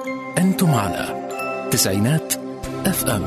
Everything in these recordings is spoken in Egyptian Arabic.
أنتم على تسعينات اف ام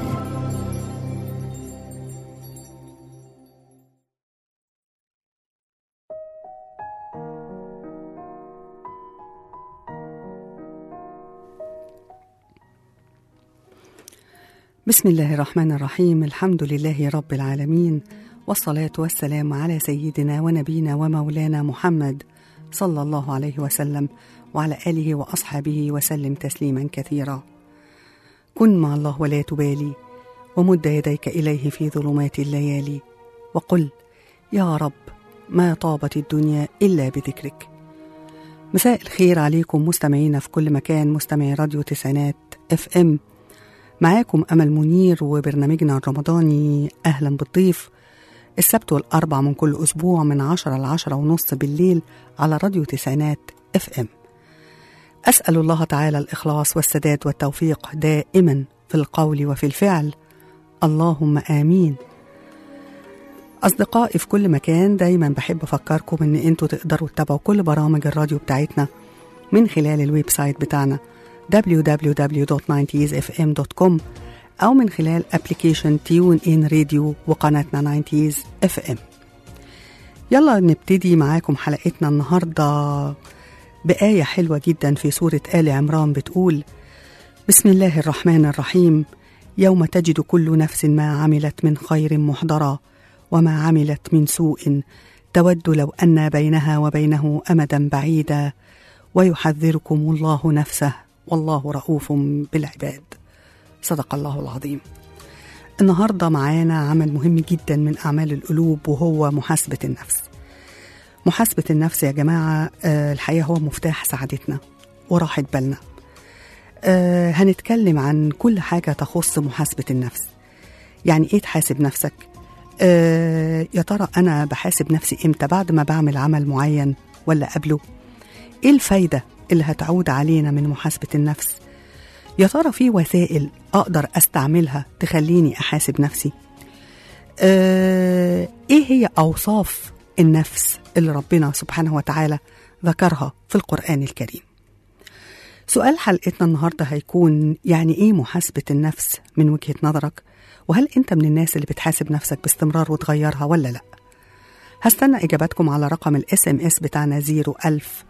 بسم الله الرحمن الرحيم الحمد لله رب العالمين والصلاة والسلام على سيدنا ونبينا ومولانا محمد صلى الله عليه وسلم وعلى آله وأصحابه وسلم تسليما كثيرا كن مع الله ولا تبالي ومد يديك إليه في ظلمات الليالي وقل يا رب ما طابت الدنيا إلا بذكرك مساء الخير عليكم مستمعينا في كل مكان مستمعي راديو تسعينات اف ام معاكم أمل منير وبرنامجنا الرمضاني أهلا بالضيف السبت والأربع من كل أسبوع من عشرة لعشرة ونص بالليل على راديو تسعينات اف ام أسأل الله تعالى الإخلاص والسداد والتوفيق دائما في القول وفي الفعل اللهم آمين أصدقائي في كل مكان دايما بحب أفكركم إن أنتوا تقدروا تتابعوا كل برامج الراديو بتاعتنا من خلال الويب سايت بتاعنا www.90sfm.com أو من خلال ابلكيشن تيون إن راديو وقناتنا 90s اف ام يلا نبتدي معاكم حلقتنا النهاردة بآية حلوة جدا في سورة آل عمران بتقول بسم الله الرحمن الرحيم يوم تجد كل نفس ما عملت من خير محضرا وما عملت من سوء تود لو أن بينها وبينه أمدا بعيدا ويحذركم الله نفسه والله رؤوف بالعباد صدق الله العظيم النهارده معانا عمل مهم جدا من اعمال القلوب وهو محاسبه النفس محاسبه النفس يا جماعه آه، الحقيقه هو مفتاح سعادتنا وراحه بالنا آه، هنتكلم عن كل حاجه تخص محاسبه النفس يعني ايه تحاسب نفسك آه، يا ترى انا بحاسب نفسي امتى بعد ما بعمل عمل معين ولا قبله ايه الفايده اللي هتعود علينا من محاسبه النفس يا ترى في وسائل اقدر استعملها تخليني احاسب نفسي آه، ايه هي اوصاف النفس اللي ربنا سبحانه وتعالى ذكرها في القران الكريم سؤال حلقتنا النهارده هيكون يعني ايه محاسبه النفس من وجهه نظرك وهل انت من الناس اللي بتحاسب نفسك باستمرار وتغيرها ولا لا هستنى اجاباتكم على رقم الاس ام اس بتاعنا 01000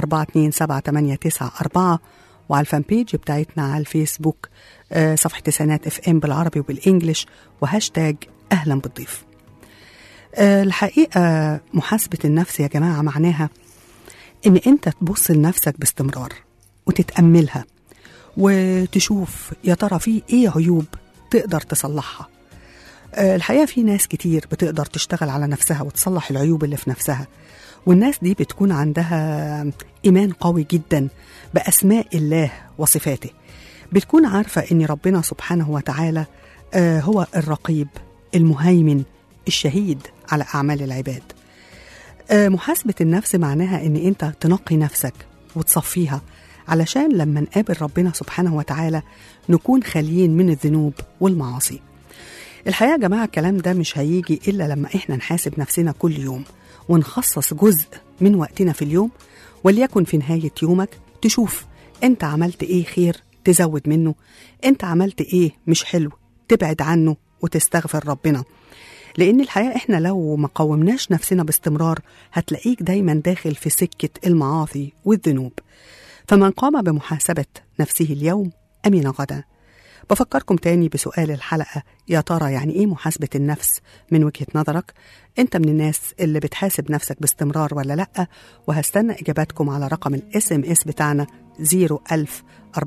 427 وعلى الفان بيج بتاعتنا على الفيسبوك آه، صفحة تسعينات اف ام بالعربي وبالانجلش وهاشتاج اهلا بالضيف آه، الحقيقة محاسبة النفس يا جماعة معناها ان انت تبص لنفسك باستمرار وتتأملها وتشوف يا ترى في ايه عيوب تقدر تصلحها آه، الحقيقة في ناس كتير بتقدر تشتغل على نفسها وتصلح العيوب اللي في نفسها والناس دي بتكون عندها إيمان قوي جدا بأسماء الله وصفاته بتكون عارفة إن ربنا سبحانه وتعالى آه، هو الرقيب المهيمن الشهيد على أعمال العباد آه، محاسبة النفس معناها إن أنت تنقي نفسك وتصفيها علشان لما نقابل ربنا سبحانه وتعالى نكون خاليين من الذنوب والمعاصي الحقيقة يا جماعة الكلام ده مش هيجي إلا لما إحنا نحاسب نفسنا كل يوم ونخصص جزء من وقتنا في اليوم وليكن في نهاية يومك تشوف أنت عملت إيه خير تزود منه أنت عملت إيه مش حلو تبعد عنه وتستغفر ربنا لأن الحقيقة إحنا لو ما قومناش نفسنا باستمرار هتلاقيك دايما داخل في سكة المعاصي والذنوب فمن قام بمحاسبة نفسه اليوم أمن غدا بفكركم تاني بسؤال الحلقة يا ترى يعني إيه محاسبة النفس من وجهة نظرك أنت من الناس اللي بتحاسب نفسك باستمرار ولا لأ وهستنى إجاباتكم على رقم الاس ام اس بتاعنا 01000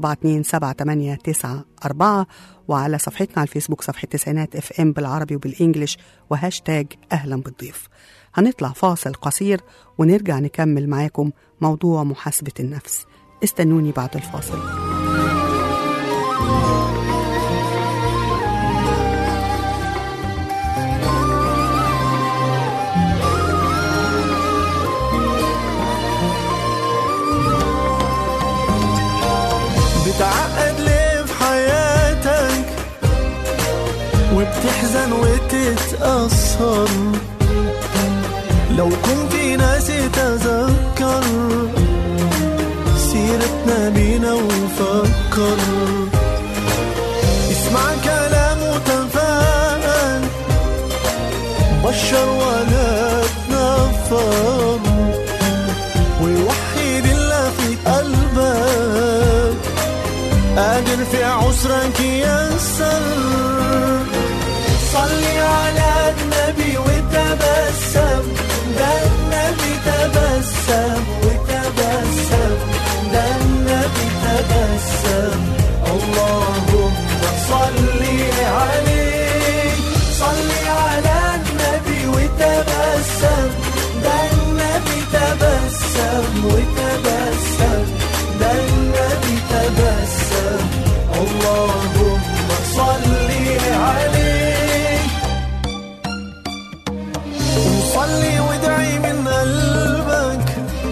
4278994 وعلى صفحتنا على الفيسبوك صفحة تسعينات اف ام بالعربي وبالإنجليش وهاشتاج أهلا بالضيف هنطلع فاصل قصير ونرجع نكمل معاكم موضوع محاسبة النفس استنوني بعد الفاصل بتعقد ليه في حياتك وبتحزن وتتأثر لو كنت ناسي تذكر سيرتنا بينا وفكر اسمع كلام وتفاءل بشر ولا تنفر ووحد الله في قلبك قادر في عسرك يسر صلي على النبي وتبسم ده النبي تبسم وتبسم ده النبي تبسم اللهم صلي عليه صلي على النبي وتبسم ده النبي تبسم وتبسم ده النبي تبسم اللهم صلي عليه وصلي وادعي من قلبك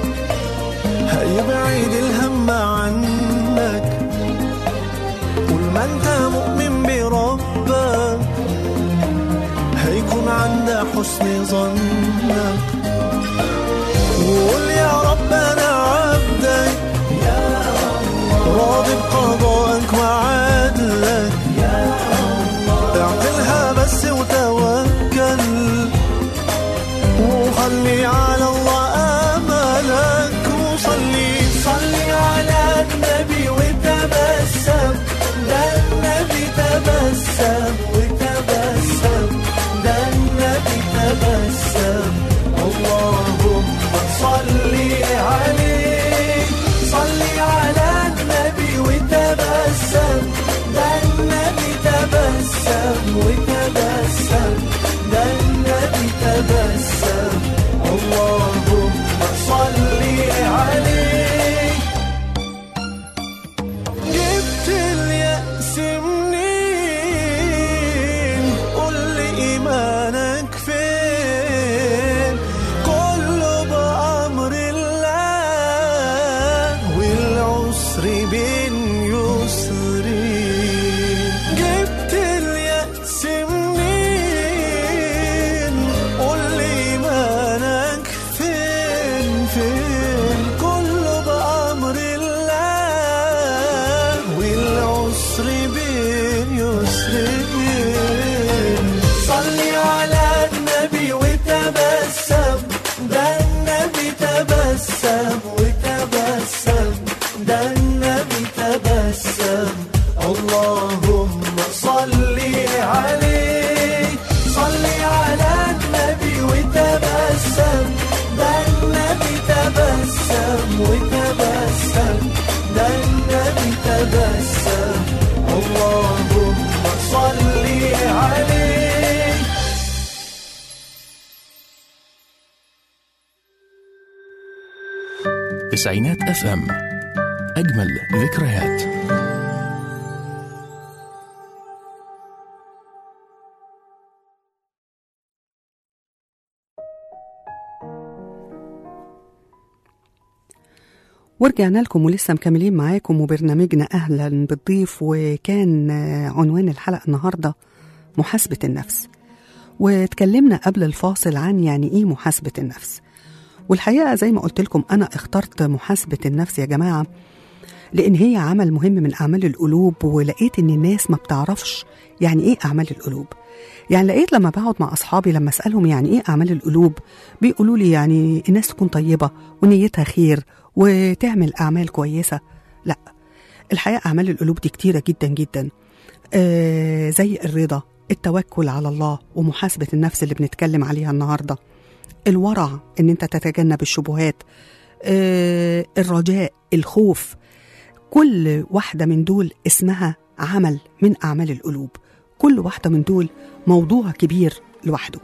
هيبعد الهم عنك طول ما انت مؤمن بربك هيكون عند حسن ظنك وقول يا رب انا عبدك راضي بقضائك وعدلك اعقلها بس وتوكل وخلي على الله املك وصلي صلي على النبي وتبسم ده النبي تبسم وتبسم ده النبي تبسم اللهم صلي عليه صلي على النبي وتبسم ده النبي تبسم وتبسم ده النبي تبسم اللهم صلي عليه جبت اليأس منين قول لي إيمانك فين كله بأمر الله والعسر بين يسرين جبت اليأس منين قول لي إيمانك فين فين كله بأمر الله والعسر بين يسرين صلي على النبي وتبسم ده النبي تبسم وتبسم ده النبي تبسم اللهم صلي عليه صلي على النبي وتبسم ده النبي تبسم وتبسم ده النبي تبسم اللهم صلي عليه تسعينات اف ام اجمل ذكريات ورجعنا لكم ولسه مكملين معاكم وبرنامجنا أهلا بالضيف وكان آه، عنوان الحلقة النهاردة محاسبة النفس واتكلمنا قبل الفاصل عن يعني إيه محاسبة النفس والحقيقة زي ما قلت لكم أنا اخترت محاسبة النفس يا جماعة لأن هي عمل مهم من أعمال القلوب ولقيت إن الناس ما بتعرفش يعني إيه أعمال القلوب يعني لقيت لما بقعد مع أصحابي لما أسألهم يعني إيه أعمال القلوب بيقولوا لي يعني الناس تكون طيبة ونيتها خير وتعمل أعمال كويسة لا الحقيقة أعمال القلوب دي كتيرة جدا جدا آه زي الرضا التوكل على الله ومحاسبة النفس اللي بنتكلم عليها النهاردة الورع إن أنت تتجنب الشبهات آه الرجاء الخوف كل واحدة من دول اسمها عمل من أعمال القلوب كل واحدة من دول موضوع كبير لوحده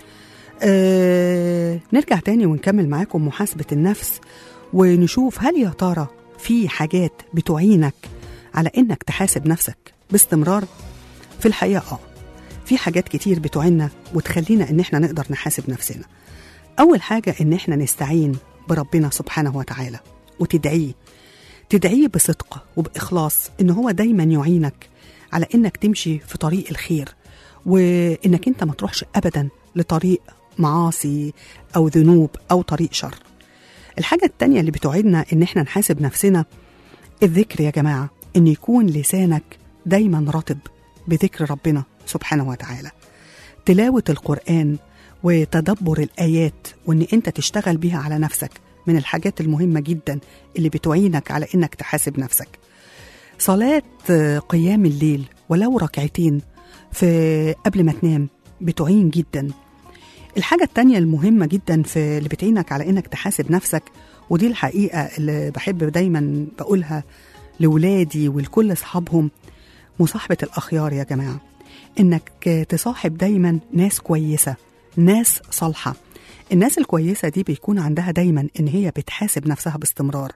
آه نرجع تاني ونكمل معاكم محاسبة النفس ونشوف هل يا ترى في حاجات بتعينك على انك تحاسب نفسك باستمرار في الحقيقه اه في حاجات كتير بتعيننا وتخلينا ان احنا نقدر نحاسب نفسنا اول حاجه ان احنا نستعين بربنا سبحانه وتعالى وتدعيه تدعيه بصدق وباخلاص ان هو دايما يعينك على انك تمشي في طريق الخير وانك انت ما تروحش ابدا لطريق معاصي او ذنوب او طريق شر الحاجة التانية اللي بتوعدنا إن إحنا نحاسب نفسنا الذكر يا جماعة إن يكون لسانك دايما رطب بذكر ربنا سبحانه وتعالى تلاوة القرآن وتدبر الآيات وإن أنت تشتغل بيها على نفسك من الحاجات المهمة جدا اللي بتعينك على إنك تحاسب نفسك صلاة آه، قيام الليل ولو ركعتين في قبل ما تنام بتعين جدا الحاجة التانية المهمة جدا في اللي بتعينك على إنك تحاسب نفسك ودي الحقيقة اللي بحب دايما بقولها لولادي ولكل أصحابهم مصاحبة الأخيار يا جماعة إنك تصاحب دايما ناس كويسة ناس صالحة الناس الكويسة دي بيكون عندها دايما إن هي بتحاسب نفسها باستمرار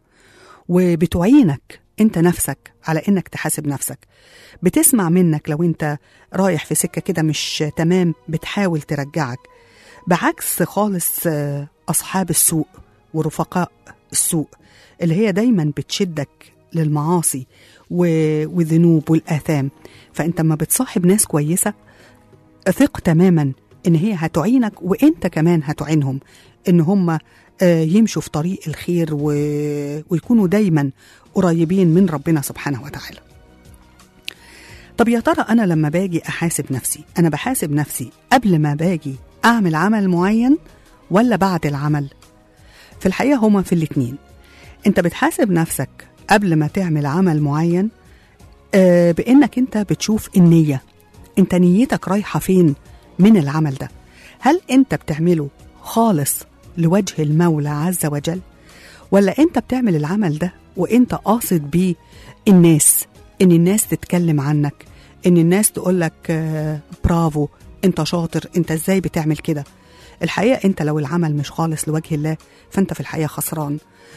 وبتعينك انت نفسك على انك تحاسب نفسك بتسمع منك لو انت رايح في سكه كده مش تمام بتحاول ترجعك بعكس خالص آه، اصحاب السوء ورفقاء السوء اللي هي دايما بتشدك للمعاصي و- والذنوب والاثام فانت لما بتصاحب ناس كويسه ثق تماما ان هي هتعينك وانت كمان هتعينهم ان هم آه، يمشوا في طريق الخير و... ويكونوا دايما قريبين من ربنا سبحانه وتعالى طب يا ترى انا لما باجي احاسب نفسي انا بحاسب نفسي قبل ما باجي اعمل عمل معين ولا بعد العمل في الحقيقه هما في الاتنين انت بتحاسب نفسك قبل ما تعمل عمل معين آه، بانك انت بتشوف النيه انت نيتك رايحه فين من العمل ده هل انت بتعمله خالص لوجه المولى عز وجل ولا انت بتعمل العمل ده وانت قاصد بيه الناس ان الناس تتكلم عنك ان الناس تقولك آه، برافو انت شاطر انت ازاي بتعمل كده الحقيقه انت لو العمل مش خالص لوجه الله فانت في الحقيقه خسران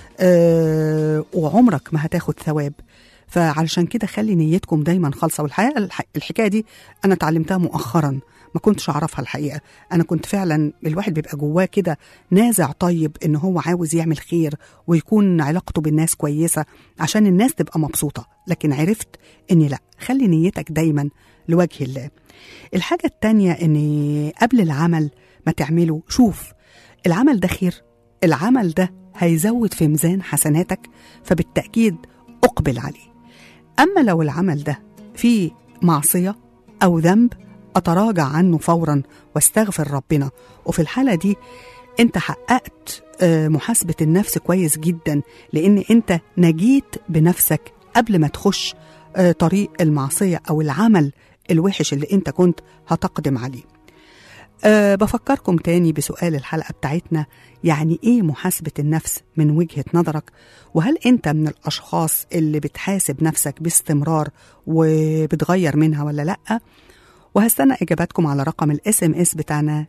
أه وعمرك ما هتاخد ثواب فعلشان كده خلي نيتكم دايما خالصه والحقيقه الح- الحكايه دي انا اتعلمتها مؤخرا ما كنتش اعرفها الحقيقه انا كنت فعلا الواحد بيبقى جواه كده نازع طيب ان هو عاوز يعمل خير ويكون علاقته بالناس كويسه عشان الناس تبقى مبسوطه لكن عرفت اني لا خلي نيتك دايما لوجه الله الحاجه التانية ان قبل العمل ما تعمله شوف العمل ده خير العمل ده هيزود في ميزان حسناتك فبالتاكيد اقبل عليه اما لو العمل ده فيه معصيه او ذنب اتراجع عنه فورا واستغفر ربنا وفي الحاله دي انت حققت آه، محاسبه النفس كويس جدا لان انت نجيت بنفسك قبل ما تخش آه، طريق المعصيه او العمل الوحش اللي انت كنت هتقدم عليه أه بفكركم تاني بسؤال الحلقة بتاعتنا يعني إيه محاسبة النفس من وجهة نظرك وهل أنت من الأشخاص اللي بتحاسب نفسك باستمرار وبتغير منها ولا لأ وهستنى إجاباتكم على رقم الاس ام اس بتاعنا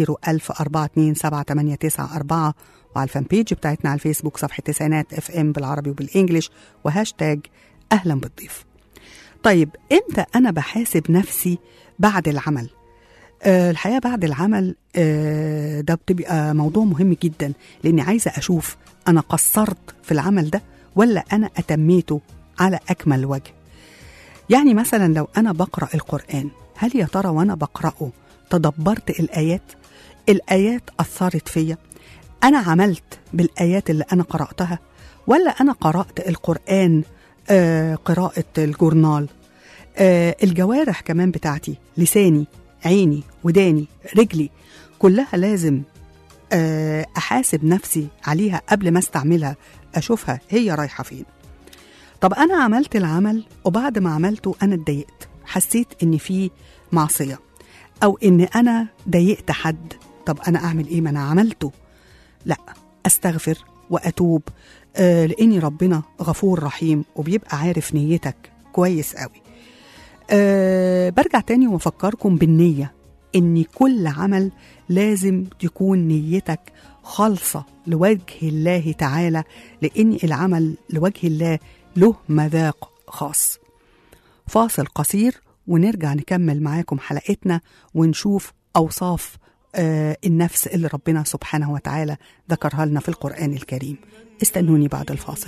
010427894 وعلى الفان بيج بتاعتنا على الفيسبوك صفحة تسعينات اف ام بالعربي وبالإنجليش وهاشتاج أهلا بالضيف طيب امتى أنا بحاسب نفسي بعد العمل آه، الحقيقه بعد العمل آه، ده بتبقى موضوع مهم جدا لاني عايزه اشوف انا قصرت في العمل ده ولا انا اتميته على اكمل وجه يعني مثلا لو انا بقرا القران هل يا ترى وانا بقراه تدبرت الايات الايات اثرت فيا انا عملت بالايات اللي انا قراتها ولا انا قرات القران آه قراءه الجورنال آه الجوارح كمان بتاعتي لساني عيني وداني رجلي كلها لازم آه احاسب نفسي عليها قبل ما استعملها اشوفها هي رايحه فين طب انا عملت العمل وبعد ما عملته انا اتضايقت حسيت ان في معصيه او ان انا ضايقت حد طب انا اعمل ايه ما انا عملته لا استغفر واتوب آه لاني ربنا غفور رحيم وبيبقى عارف نيتك كويس قوي أه برجع تاني وافكركم بالنية ان كل عمل لازم تكون نيتك خالصة لوجه الله تعالى لان العمل لوجه الله له مذاق خاص فاصل قصير ونرجع نكمل معاكم حلقتنا ونشوف اوصاف آه النفس اللي ربنا سبحانه وتعالى ذكرها لنا في القرآن الكريم استنوني بعد الفاصل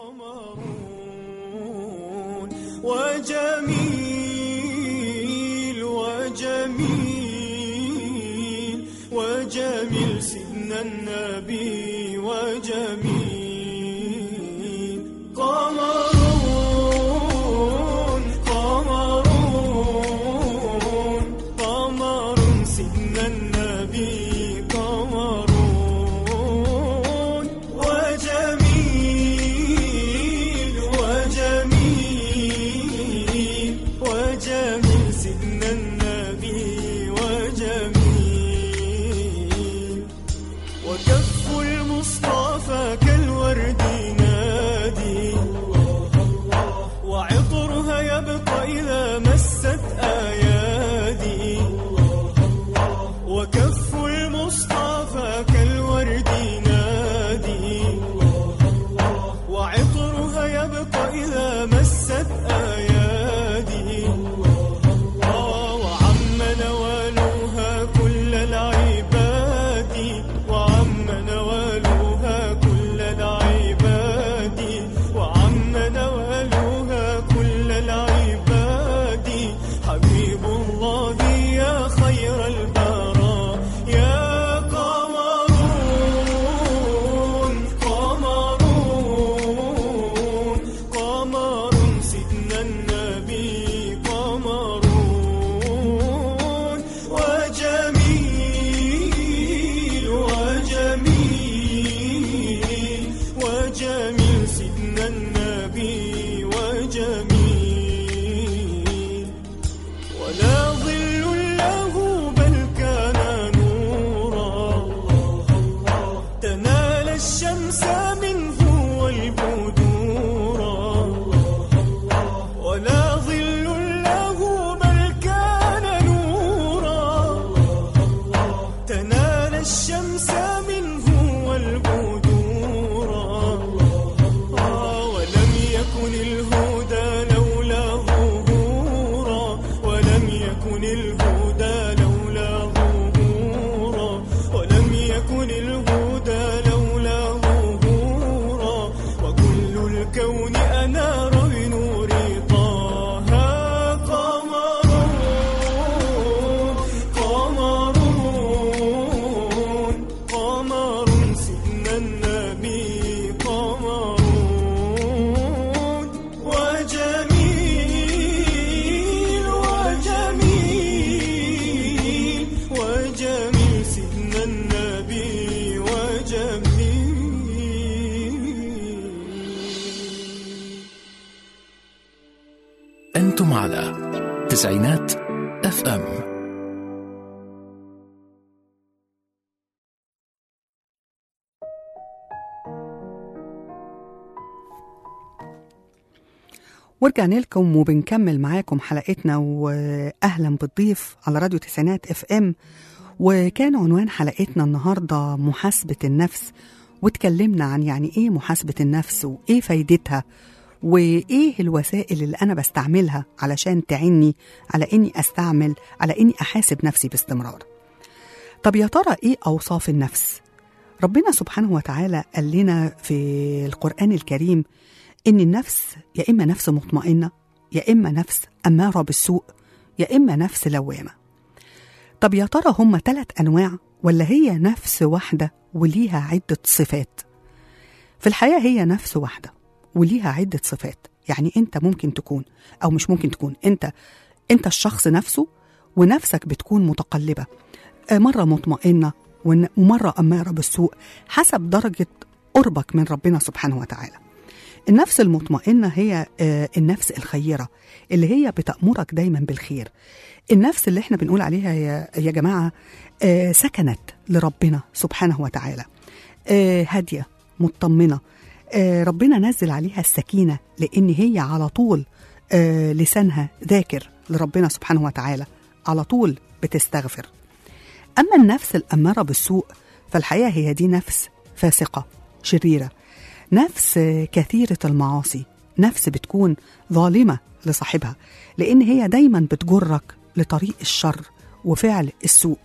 وجميل وجميل وجميل سيدنا النبي وجميل قمر يبقى إذا مست أيادي آه، وعم نوالها كل العباد وعم نوالها كل العباد وعم نوالها كل العباد حبيب الله يا خير البراء يا قمرون قمرون قمر سيدنا النبي قمرون وجميل وجميل وجميل سيدنا النبي وجميل ولا ظل له بل كان نورا تنال الشمس منه والبدورا ولا ظل له بل كان نورا تنال الشمس منه والبدورا آه، ولم يكن الهدى لولا ظهورا ولم يكن الهدى لولا ظهورا ولم يكن الهدى لولا ظهورا وكل الكون أنار بنور طه قمرون قمرون قمر سيدنا النبي قمرون وجميل وجميل وجميل سيدنا النبي وجميل أنتم على تسعينات اف ام ورجعنا لكم وبنكمل معاكم حلقتنا واهلا بالضيف على راديو تسعينات اف ام وكان عنوان حلقتنا النهارده محاسبه النفس واتكلمنا عن يعني ايه محاسبه النفس وايه فايدتها وايه الوسائل اللي انا بستعملها علشان تعني على اني استعمل على اني احاسب نفسي باستمرار طب يا ترى ايه اوصاف النفس ربنا سبحانه وتعالى قال لنا في القران الكريم ان النفس يا اما نفس مطمئنه يا اما نفس اماره بالسوء يا اما نفس لوامه طب يا ترى هم ثلاث انواع ولا هي نفس واحده وليها عده صفات في الحقيقه هي نفس واحده وليها عده صفات يعني انت ممكن تكون او مش ممكن تكون انت انت الشخص نفسه ونفسك بتكون متقلبه آه، مره مطمئنه ون- ومره اماره بالسوء حسب درجه قربك من ربنا سبحانه وتعالى النفس المطمئنة هي آه، النفس الخيرة اللي هي بتأمرك دايما بالخير النفس اللي احنا بنقول عليها يا, يا جماعة آه، سكنت لربنا سبحانه وتعالى آه، هادية مطمنة آه، ربنا نزل عليها السكينة لأن هي على طول آه، لسانها ذاكر لربنا سبحانه وتعالى على طول بتستغفر أما النفس الأمارة بالسوء فالحقيقة هي دي نفس فاسقة شريرة نفس كثيرة المعاصي نفس بتكون ظالمة لصاحبها لأن هي دايما بتجرك لطريق الشر وفعل السوء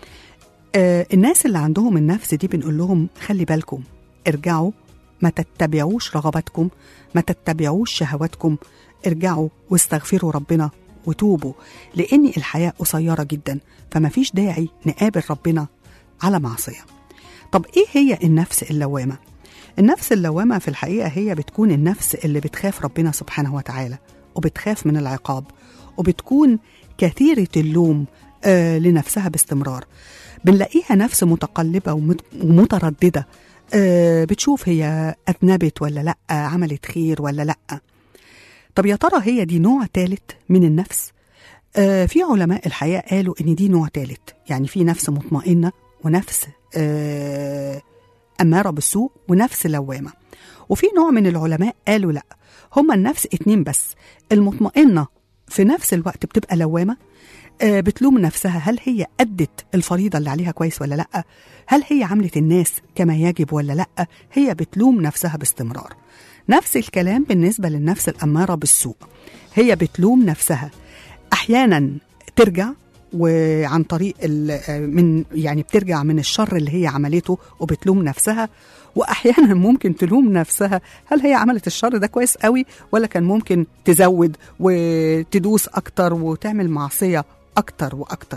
آه الناس اللي عندهم النفس دي بنقول لهم خلي بالكم ارجعوا ما تتبعوش رغباتكم ما تتبعوش شهواتكم ارجعوا واستغفروا ربنا وتوبوا لأن الحياة قصيرة جدا فما فيش داعي نقابل ربنا على معصية طب إيه هي النفس اللوامة؟ النفس اللوامة في الحقيقة هي بتكون النفس اللي بتخاف ربنا سبحانه وتعالى وبتخاف من العقاب وبتكون كثيرة اللوم آه لنفسها باستمرار بنلاقيها نفس متقلبة ومت- ومترددة آه بتشوف هي أذنبت ولا لأ عملت خير ولا لأ طب يا ترى هي دي نوع ثالث من النفس آه في علماء الحياة قالوا إن دي نوع ثالث يعني في نفس مطمئنة ونفس آه أمارة بالسوء ونفس لوامة وفي نوع من العلماء قالوا لا هما النفس اتنين بس المطمئنة في نفس الوقت بتبقى لوامة آه، بتلوم نفسها هل هي أدت الفريضة اللي عليها كويس ولا لأ هل هي عملت الناس كما يجب ولا لأ هي بتلوم نفسها باستمرار نفس الكلام بالنسبة للنفس الأمارة بالسوء هي بتلوم نفسها أحيانا ترجع وعن طريق ال- من يعني بترجع من الشر اللي هي عملته وبتلوم نفسها واحيانا ممكن تلوم نفسها هل هي عملت الشر ده كويس قوي ولا كان ممكن تزود وتدوس اكتر وتعمل معصيه اكتر واكتر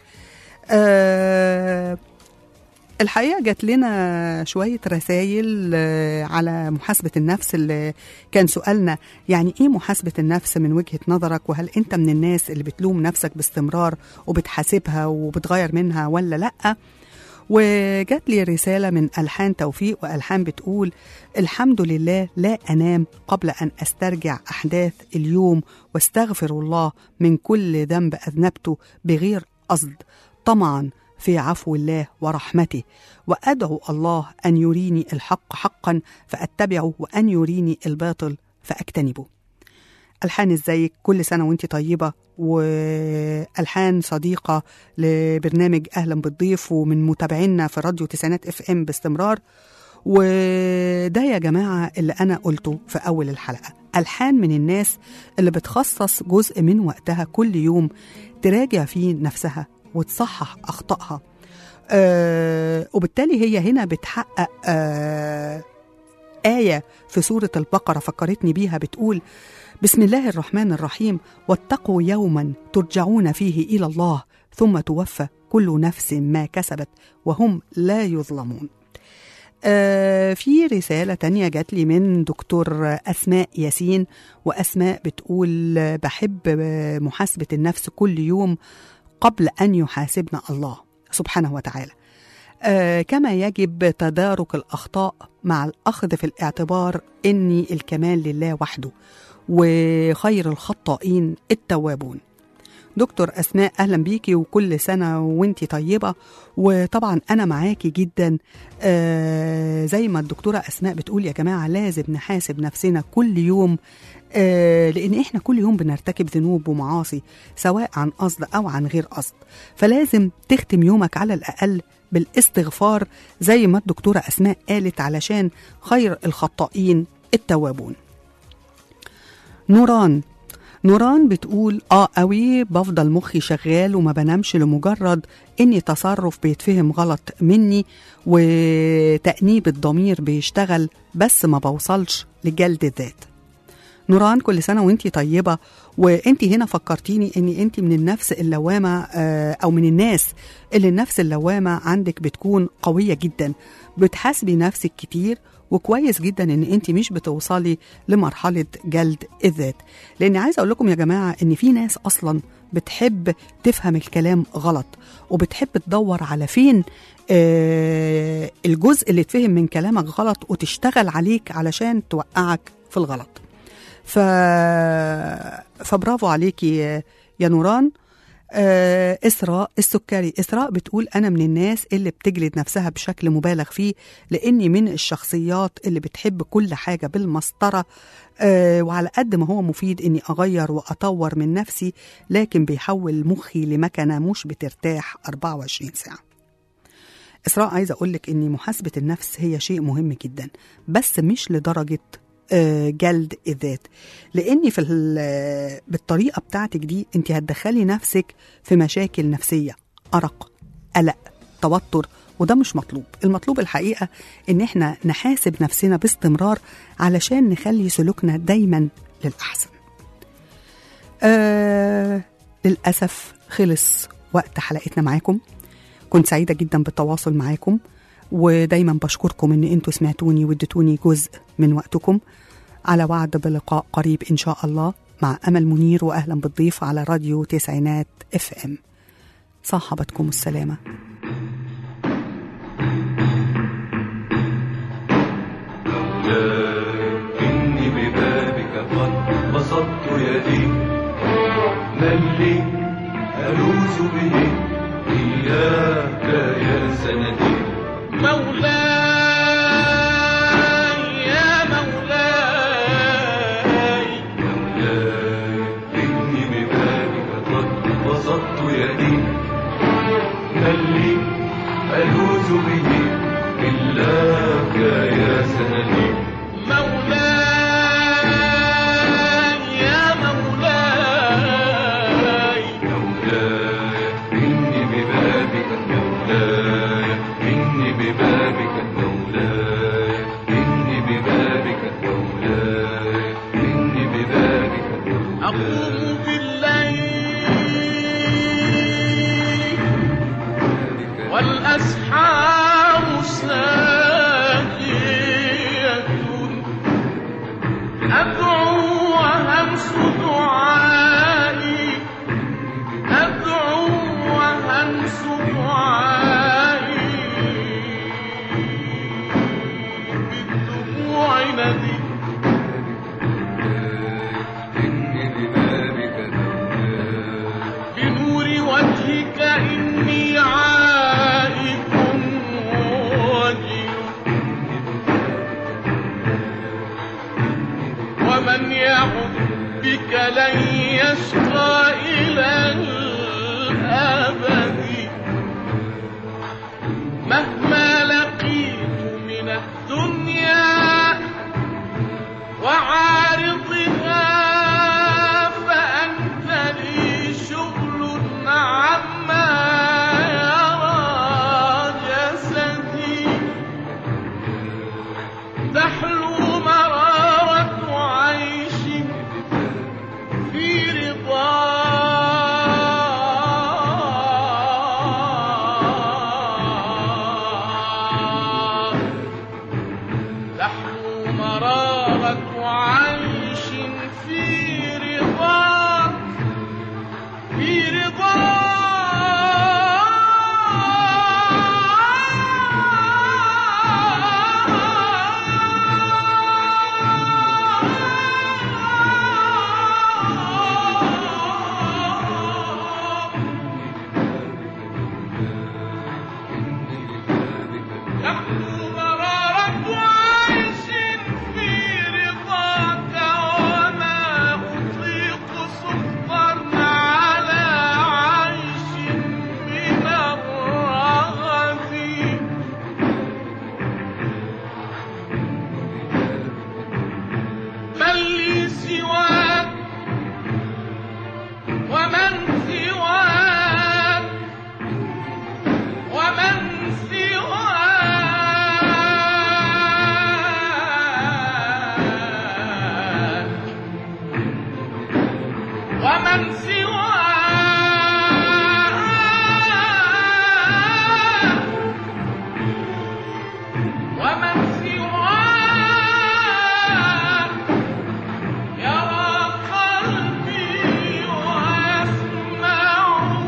أه الحقيقه جات لنا شويه رسائل آه، على محاسبه النفس اللي كان سؤالنا يعني ايه محاسبه النفس من وجهه نظرك وهل انت من الناس اللي بتلوم نفسك باستمرار وبتحاسبها وبتغير منها ولا لا وجات لي رسالة من ألحان توفيق وألحان بتقول الحمد لله لا أنام قبل أن أسترجع أحداث اليوم واستغفر الله من كل ذنب أذنبته بغير قصد طمعا في عفو الله ورحمته وأدعو الله أن يريني الحق حقا فأتبعه وأن يريني الباطل فأجتنبه ألحان ازيك كل سنة وانت طيبة وألحان صديقة لبرنامج أهلا بالضيف ومن متابعينا في راديو تسعينات اف ام باستمرار وده يا جماعة اللي أنا قلته في أول الحلقة ألحان من الناس اللي بتخصص جزء من وقتها كل يوم تراجع فيه نفسها وتصحح أخطائها آه وبالتالي هي هنا بتحقق آه آية في سورة البقرة فكرتني بيها بتقول بسم الله الرحمن الرحيم واتقوا يوما ترجعون فيه إلى الله ثم توفى كل نفس ما كسبت وهم لا يظلمون آه في رسالة تانية جات لي من دكتور أسماء ياسين وأسماء بتقول آه، بحب آه، محاسبة النفس كل يوم قبل أن يحاسبنا الله سبحانه وتعالى آه كما يجب تدارك الأخطاء مع الأخذ في الاعتبار أن الكمال لله وحده وخير الخطائين التوابون دكتور أسماء أهلا بيكي وكل سنة وانتي طيبة وطبعا أنا معاكي جدا آه زي ما الدكتورة أسماء بتقول يا جماعة لازم نحاسب نفسنا كل يوم آه لأن إحنا كل يوم بنرتكب ذنوب ومعاصي سواء عن قصد أو عن غير قصد فلازم تختم يومك على الأقل بالاستغفار زي ما الدكتورة أسماء قالت علشان خير الخطائين التوابون نوران نوران بتقول اه قوي بفضل مخي شغال وما بنامش لمجرد اني تصرف بيتفهم غلط مني وتأنيب الضمير بيشتغل بس ما بوصلش لجلد الذات نوران كل سنه وانتي طيبه وانتي هنا فكرتيني ان انتي من النفس اللوامه آه، او من الناس اللي النفس اللوامه عندك بتكون قويه جدا بتحاسبي نفسك كتير وكويس جدا ان انت مش بتوصلي لمرحله جلد الذات لان عايزه اقول لكم يا جماعه ان في ناس اصلا بتحب تفهم الكلام غلط وبتحب تدور على فين آه الجزء اللي اتفهم من كلامك غلط وتشتغل عليك علشان توقعك في الغلط ف... فبرافو عليكي يا- يا نوران آه إسراء السكري إسراء بتقول أنا من الناس اللي بتجلد نفسها بشكل مبالغ فيه لأني من الشخصيات اللي بتحب كل حاجة بالمسطرة آه وعلى قد ما هو مفيد إني أغير وأطور من نفسي لكن بيحول مخي لمكنة مش بترتاح 24 ساعة إسراء عايزة أقولك إن محاسبة النفس هي شيء مهم جدا بس مش لدرجة آه، جلد الذات لاني في ال- بالطريقه بتاعتك دي انت هتدخلي نفسك في مشاكل نفسيه ارق قلق توتر وده مش مطلوب المطلوب الحقيقه ان احنا نحاسب نفسنا باستمرار علشان نخلي سلوكنا دايما للاحسن آه للاسف خلص وقت حلقتنا معاكم كنت سعيده جدا بالتواصل معاكم ودايما بشكركم ان انتوا سمعتوني واديتوني جزء من وقتكم على وعد بلقاء قريب ان شاء الله مع امل منير واهلا بالضيف على راديو تسعينات اف ام صاحبتكم السلامه إني ببابك قد بسطت يدي من لي ألوذ به إياك يا سندي مولاي يا مولاي مولاي إني ببابك قد بسطت يدي من لي ألوذ به إلاك يا سندي مولاي أدعو وهمس دعائي أدعو وهمس دعائي بالدموع ندي إني ببابك مولاي بنور وجهك إني عائق وجل ومن يعد بك لن يشقى إلى الأبد مهما لقيت من الدنيا وعارضها فأنت لي شغل عما يرى جسدي تحلو مرارة عيش في رضا تحلو مرارة عيش في رضا في رضا تحلو مرارة عيش في رضاك وما أطيق سخطا على عيش من الرغد من لي سواك ومن سواك ومن سواك ومن سواك ومن سواك يرى قلبي ويسمع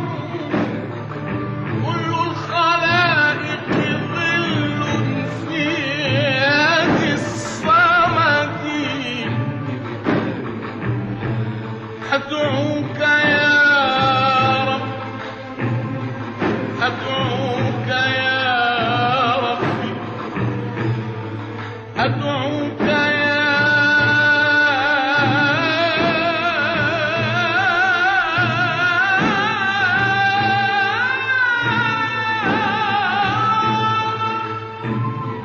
كل الخلائق ظل في يد الصمد أدعوك يا رب أدعوك يا ربي أدعوك يا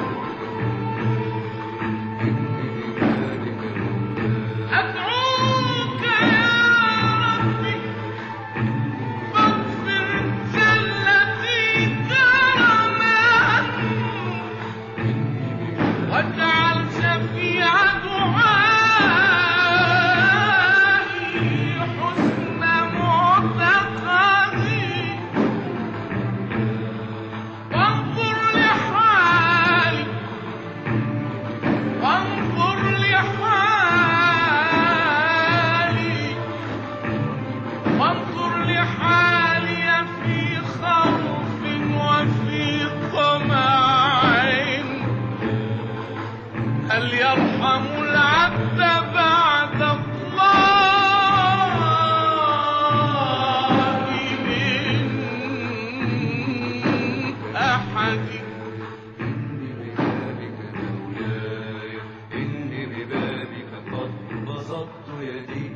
أدعوك يا ربي فاغفر جلتي كرما واجعل شفيع دعائي حسن معتقدي وانظر لحالي وانظر لحالي وانظر لحالي في خوف وفي طمع هل يرحم العبد بعد الله من أحد إني ببابك مولاي إني ببابك قد بسطت يدي